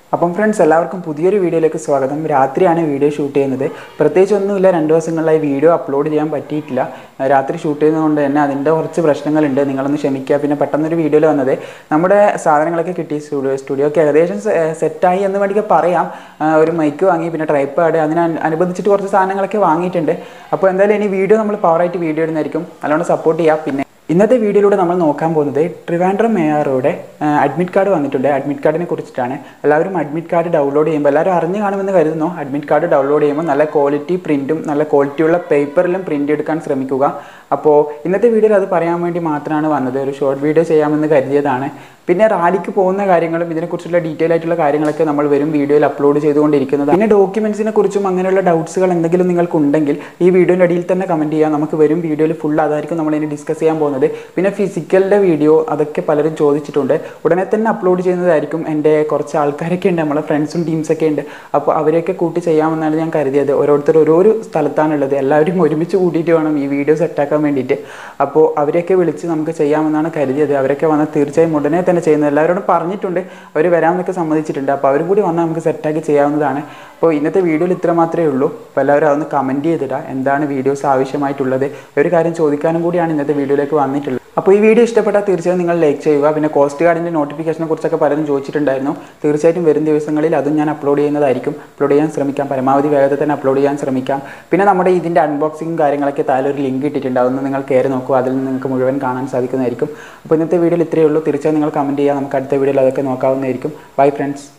അപ്പം ഫ്രണ്ട്സ് എല്ലാവർക്കും പുതിയൊരു വീഡിയോയിലേക്ക് സ്വാഗതം രാത്രിയാണ് വീഡിയോ ഷൂട്ട് ചെയ്യുന്നത് പ്രത്യേകിച്ച് ഒന്നുമില്ല രണ്ട് ദിവസങ്ങളിലായി വീഡിയോ അപ്ലോഡ് ചെയ്യാൻ പറ്റിയിട്ടില്ല രാത്രി ഷൂട്ട് ചെയ്യുന്നതുകൊണ്ട് തന്നെ അതിൻ്റെ കുറച്ച് പ്രശ്നങ്ങളുണ്ട് നിങ്ങളൊന്ന് ക്ഷമിക്കുക പിന്നെ പെട്ടെന്നൊരു വീഡിയോയിൽ വന്നത് നമ്മുടെ സാധനങ്ങളൊക്കെ കിട്ടി സ്റ്റുഡിയോ സ്റ്റുഡിയോ ഒക്കെ ഏകദേശം സെറ്റായി എന്ന് വേണ്ടിയൊക്കെ പറയാം ആ, ഒരു മൈക്ക് വാങ്ങി പിന്നെ ട്രൈപ്പാഡ് അതിന് അനു- അനുബന്ധിച്ചിട്ട് കുറച്ച് സാധനങ്ങളൊക്കെ വാങ്ങിയിട്ടുണ്ട് അപ്പോൾ എന്തായാലും ഇനി വീഡിയോ നമ്മൾ പവറായിട്ട് വീഡിയോ ഇടുന്നതായിരിക്കും നല്ലോണം സപ്പോർട്ട് ചെയ്യുക പിന്നെ ഇന്നത്തെ വീഡിയോയിലൂടെ നമ്മൾ നോക്കാൻ പോകുന്നത് ട്രിവാൻഡ്രം മേയറോടെ അഡ്മിറ്റ് കാർഡ് വന്നിട്ടുണ്ട് അഡ്മിറ്റ് കാർഡിനെ കുറിച്ചിട്ടാണ് എല്ലാവരും അഡ്മിറ്റ് കാർഡ് ഡൗൺലോഡ് ചെയ്യുമ്പോൾ എല്ലാവരും അറിഞ്ഞു കാണുമെന്ന് കരുതുന്നു അഡ്മിറ്റ് കാർഡ് ഡൗൺലോഡ് ചെയ്യുമ്പോൾ നല്ല ക്വാളിറ്റി പ്രിൻറ്റും നല്ല ക്വാളിറ്റിയുള്ള പേപ്പറിലും പ്രിൻ്റ് എടുക്കാൻ ശ്രമിക്കുക അപ്പോൾ ഇന്നത്തെ വീഡിയോയിൽ അത് പറയാൻ വേണ്ടി മാത്രമാണ് വന്നത് ഒരു ഷോർട്ട് വീഡിയോ ചെയ്യാമെന്ന് കരുതിയതാണ് പിന്നെ റാലിക്ക് പോകുന്ന കാര്യങ്ങളും ഇതിനെക്കുറിച്ചുള്ള ഡീറ്റെയിൽ ആയിട്ടുള്ള കാര്യങ്ങളൊക്കെ നമ്മൾ വരും വീഡിയോയിൽ അപ്ലോഡ് ചെയ്തുകൊണ്ടിരിക്കുന്നത് പിന്നെ ഡോക്യുമെൻസിനെ കുറിച്ചും അങ്ങനെയുള്ള ഡൗട്ട്സുകൾ എന്തെങ്കിലും നിങ്ങൾക്ക് ഉണ്ടെങ്കിൽ ഈ വീഡിയോൻ്റെ അടിയിൽ തന്നെ കമൻറ്റ് ചെയ്യാം നമുക്ക് വരും വീഡിയോയിൽ ഫുൾ അതായിരിക്കും നമ്മൾ ഇനി ഡിസ്കസ് ചെയ്യാൻ പോകുന്നത് പിന്നെ ഫിസിക്കലിൻ്റെ വീഡിയോ അതൊക്കെ പലരും ചോദിച്ചിട്ടുണ്ട് ഉടനെ തന്നെ അപ്ലോഡ് ചെയ്യുന്നതായിരിക്കും എൻ്റെ കുറച്ച് ആൾക്കാരൊക്കെ ഉണ്ട് നമ്മളെ ഫ്രണ്ട്സും ടീംസൊക്കെ ഉണ്ട് അപ്പോൾ അവരെയൊക്കെ കൂട്ടി ചെയ്യാമെന്നാണ് ഞാൻ കരുതിയത് ഓരോരുത്തർ ഓരോരോ സ്ഥലത്താണുള്ളത് എല്ലാവരും ഒരുമിച്ച് കൂട്ടിയിട്ട് വേണം ഈ വീഡിയോ സെറ്റാക്കാൻ വേണ്ടിയിട്ട് അപ്പോൾ അവരെയൊക്കെ വിളിച്ച് നമുക്ക് ചെയ്യാമെന്നാണ് കരുതിയത് അവരൊക്കെ വന്നാൽ തീർച്ചയായും ഉടനെ തന്നെ ചെയ്യുന്നത് എല്ലാവരോടും പറഞ്ഞിട്ടുണ്ട് അവർ വരാമെന്നൊക്കെ സമ്മതിച്ചിട്ടുണ്ട് അപ്പോൾ അവരും കൂടി വന്നാൽ നമുക്ക് സെറ്റാക്കി ചെയ്യാവുന്നതാണ് അപ്പോൾ ഇന്നത്തെ വീഡിയോയിൽ ഇത്ര മാത്രമേ ഉള്ളൂ അപ്പോൾ എല്ലാവരും അതൊന്ന് കമൻറ്റ് ചെയ്തിടുക എന്താണ് വീഡിയോസ് ആവശ്യമായിട്ടുള്ളത് ഒരു കാര്യം ചോദിക്കാനും കൂടിയാണ് ഇന്നത്തെ വീഡിയോയിലേക്ക് വന്നിട്ടുള്ളത് അപ്പോൾ ഈ വീഡിയോ ഇഷ്ടപ്പെട്ടാൽ തീർച്ചയായും നിങ്ങൾ ലൈക്ക് ചെയ്യുക പിന്നെ കോസ്റ്റ് കാർഡിൻ്റെ നോട്ടിഫിക്കേഷനെ കുറിച്ചൊക്കെ പലരും ചോദിച്ചിട്ടുണ്ടായിരുന്നു തീർച്ചയായിട്ടും വരും ദിവസങ്ങളിൽ അതും ഞാൻ അപ്ലോഡ് ചെയ്യുന്നതായിരിക്കും അപ്ലോഡ് ചെയ്യാൻ ശ്രമിക്കാം പരമാവധി വേഗത്തിൽ തന്നെ അപ്ലോഡ് ചെയ്യാൻ ശ്രമിക്കാം പിന്നെ നമ്മുടെ ഇതിൻ്റെ അൺബോക്സിങ് കാര്യങ്ങളൊക്കെ താഴെ ഒരു ലിങ്ക് ഇട്ടിട്ടുണ്ട് അതൊന്ന് നിങ്ങൾ കയറി നോക്കുക അതിൽ നിന്ന് നിങ്ങൾക്ക് മുഴുവൻ കാണാൻ സാധിക്കുന്നതായിരിക്കും അപ്പോൾ ഇന്നത്തെ വീഡിയോയിൽ ഇത്രയേ ഉള്ളൂ തീർച്ചയായും നിങ്ങൾ കമൻറ്റ് ചെയ്യുക നമുക്ക് അടുത്ത വീഡിയോയിൽ അതൊക്കെ നോക്കാവുന്നതായിരിക്കും ബൈ ഫ്രണ്ട്സ്